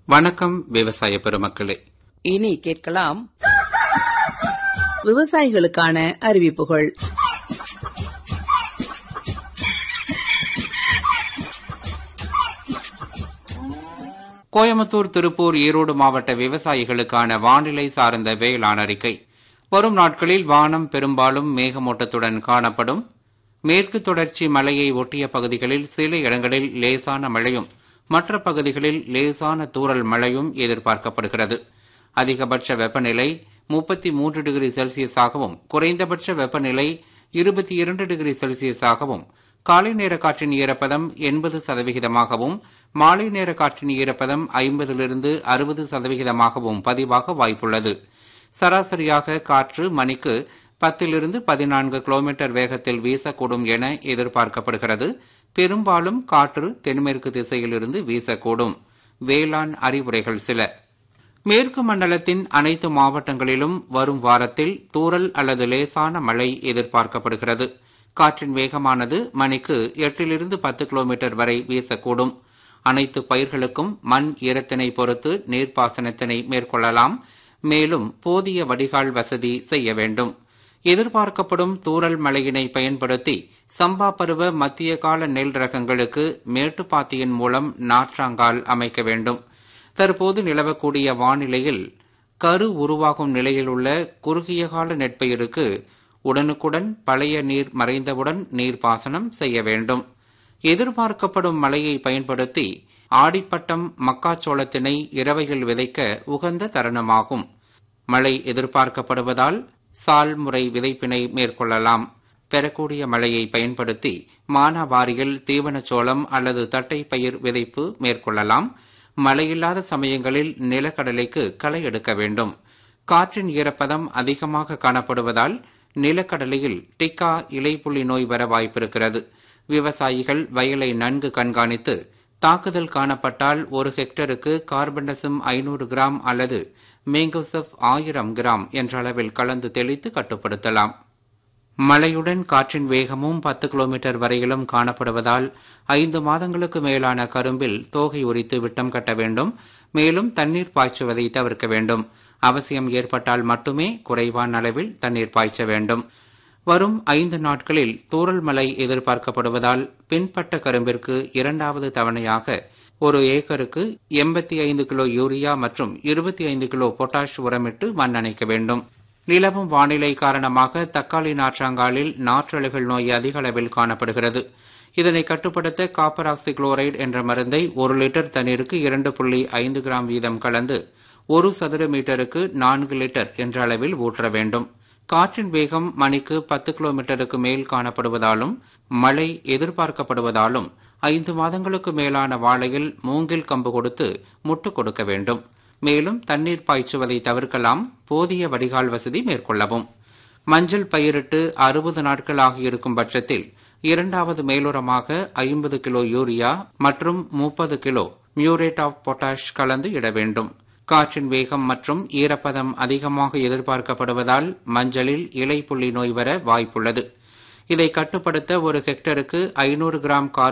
வணக்கம் விவசாய பெருமக்களே இனி கேட்கலாம் விவசாயிகளுக்கான அறிவிப்புகள் கோயம்புத்தூர் திருப்பூர் ஈரோடு மாவட்ட விவசாயிகளுக்கான வானிலை சார்ந்த வேளாண் அறிக்கை வரும் நாட்களில் வானம் பெரும்பாலும் மேகமூட்டத்துடன் காணப்படும் மேற்கு தொடர்ச்சி மலையை ஒட்டிய பகுதிகளில் சில இடங்களில் லேசான மழையும் மற்ற பகுதிகளில் லேசான தூறல் மழையும் எதிர்பார்க்கப்படுகிறது அதிகபட்ச வெப்பநிலை முப்பத்தி மூன்று டிகிரி செல்சியஸாகவும் குறைந்தபட்ச வெப்பநிலை இருபத்தி இரண்டு டிகிரி செல்சியஸாகவும் காலை நேர காற்றின் ஈரப்பதம் எண்பது சதவிகிதமாகவும் மாலை நேர காற்றின் ஈரப்பதம் ஐம்பதிலிருந்து அறுபது சதவிகிதமாகவும் பதிவாக வாய்ப்புள்ளது சராசரியாக காற்று மணிக்கு பத்திலிருந்து பதினான்கு கிலோமீட்டர் வேகத்தில் வீசக்கூடும் என எதிர்பார்க்கப்படுகிறது பெரும்பாலும் காற்று தென்மேற்கு திசையிலிருந்து வீசக்கூடும் வேளாண் அறிவுரைகள் சில மேற்கு மண்டலத்தின் அனைத்து மாவட்டங்களிலும் வரும் வாரத்தில் தூறல் அல்லது லேசான மழை எதிர்பார்க்கப்படுகிறது காற்றின் வேகமானது மணிக்கு எட்டிலிருந்து பத்து கிலோமீட்டர் வரை வீசக்கூடும் அனைத்து பயிர்களுக்கும் மண் ஈரத்தினை பொறுத்து நீர்ப்பாசனத்தினை மேற்கொள்ளலாம் மேலும் போதிய வடிகால் வசதி செய்ய வேண்டும் எதிர்பார்க்கப்படும் தூறல் மழையினை பயன்படுத்தி சம்பா பருவ மத்திய கால நெல் ரகங்களுக்கு மேட்டுப்பாத்தியின் மூலம் நாற்றாங்கால் அமைக்க வேண்டும் தற்போது நிலவக்கூடிய வானிலையில் கரு உருவாகும் நிலையில் உள்ள குறுகிய கால நெற்பயிருக்கு உடனுக்குடன் பழைய நீர் மறைந்தவுடன் நீர்ப்பாசனம் செய்ய வேண்டும் எதிர்பார்க்கப்படும் மழையை பயன்படுத்தி ஆடிப்பட்டம் மக்காச்சோளத்தினை இரவையில் விதைக்க உகந்த தருணமாகும் மழை எதிர்பார்க்கப்படுவதால் சால் முறை விதைப்பினை மேற்கொள்ளலாம் பெறக்கூடிய மழையை பயன்படுத்தி மானாவாரியில் தீவனச்சோளம் அல்லது தட்டை பயிர் விதைப்பு மேற்கொள்ளலாம் மழையில்லாத சமயங்களில் நிலக்கடலைக்கு களை எடுக்க வேண்டும் காற்றின் ஈரப்பதம் அதிகமாக காணப்படுவதால் நிலக்கடலையில் டிக்கா இலைப்புள்ளி நோய் வர வாய்ப்பிருக்கிறது விவசாயிகள் வயலை நன்கு கண்காணித்து தாக்குதல் காணப்பட்டால் ஒரு ஹெக்டருக்கு கார்பன்டசம் ஐநூறு கிராம் அல்லது மேங்கோசப் ஆயிரம் கிராம் என்ற அளவில் கலந்து தெளித்து கட்டுப்படுத்தலாம் மழையுடன் காற்றின் வேகமும் பத்து கிலோமீட்டர் வரையிலும் காணப்படுவதால் ஐந்து மாதங்களுக்கு மேலான கரும்பில் தோகை உரித்து விட்டம் கட்ட வேண்டும் மேலும் தண்ணீர் பாய்ச்சுவதை தவிர்க்க வேண்டும் அவசியம் ஏற்பட்டால் மட்டுமே குறைவான அளவில் தண்ணீர் பாய்ச்ச வேண்டும் வரும் ஐந்து நாட்களில் தூறல் மழை எதிர்பார்க்கப்படுவதால் பின்பட்ட கரும்பிற்கு இரண்டாவது தவணையாக ஒரு ஏக்கருக்கு எண்பத்தி ஐந்து கிலோ யூரியா மற்றும் இருபத்தி ஐந்து கிலோ பொட்டாஷ் உரமிட்டு மண்ணணைக்க வேண்டும் நிலவும் வானிலை காரணமாக தக்காளி நாற்றாங்காலில் நாற்றழுகள் நோய் அதிக அளவில் காணப்படுகிறது இதனை கட்டுப்படுத்த காப்பர் ஆக்சி குளோரைடு என்ற மருந்தை ஒரு லிட்டர் தண்ணீருக்கு இரண்டு புள்ளி ஐந்து கிராம் வீதம் கலந்து ஒரு சதுர மீட்டருக்கு நான்கு லிட்டர் என்ற அளவில் ஊற்ற வேண்டும் காற்றின் வேகம் மணிக்கு பத்து கிலோமீட்டருக்கு மேல் காணப்படுவதாலும் மழை எதிர்பார்க்கப்படுவதாலும் ஐந்து மாதங்களுக்கு மேலான வாழையில் மூங்கில் கம்பு கொடுத்து முட்டு கொடுக்க வேண்டும் மேலும் தண்ணீர் பாய்ச்சுவதை தவிர்க்கலாம் போதிய வடிகால் வசதி மேற்கொள்ளவும் மஞ்சள் பயிரிட்டு அறுபது நாட்கள் ஆகியிருக்கும் பட்சத்தில் இரண்டாவது மேலுரமாக ஐம்பது கிலோ யூரியா மற்றும் முப்பது கிலோ மியூரேட் ஆஃப் பொட்டாஷ் கலந்து இட வேண்டும் காற்றின் வேகம் மற்றும் ஈரப்பதம் அதிகமாக எதிர்பார்க்கப்படுவதால் மஞ்சளில் இலைப்புள்ளி நோய் வர வாய்ப்புள்ளது இதை கட்டுப்படுத்த ஒரு ஹெக்டருக்கு ஐநூறு கிராம் கார்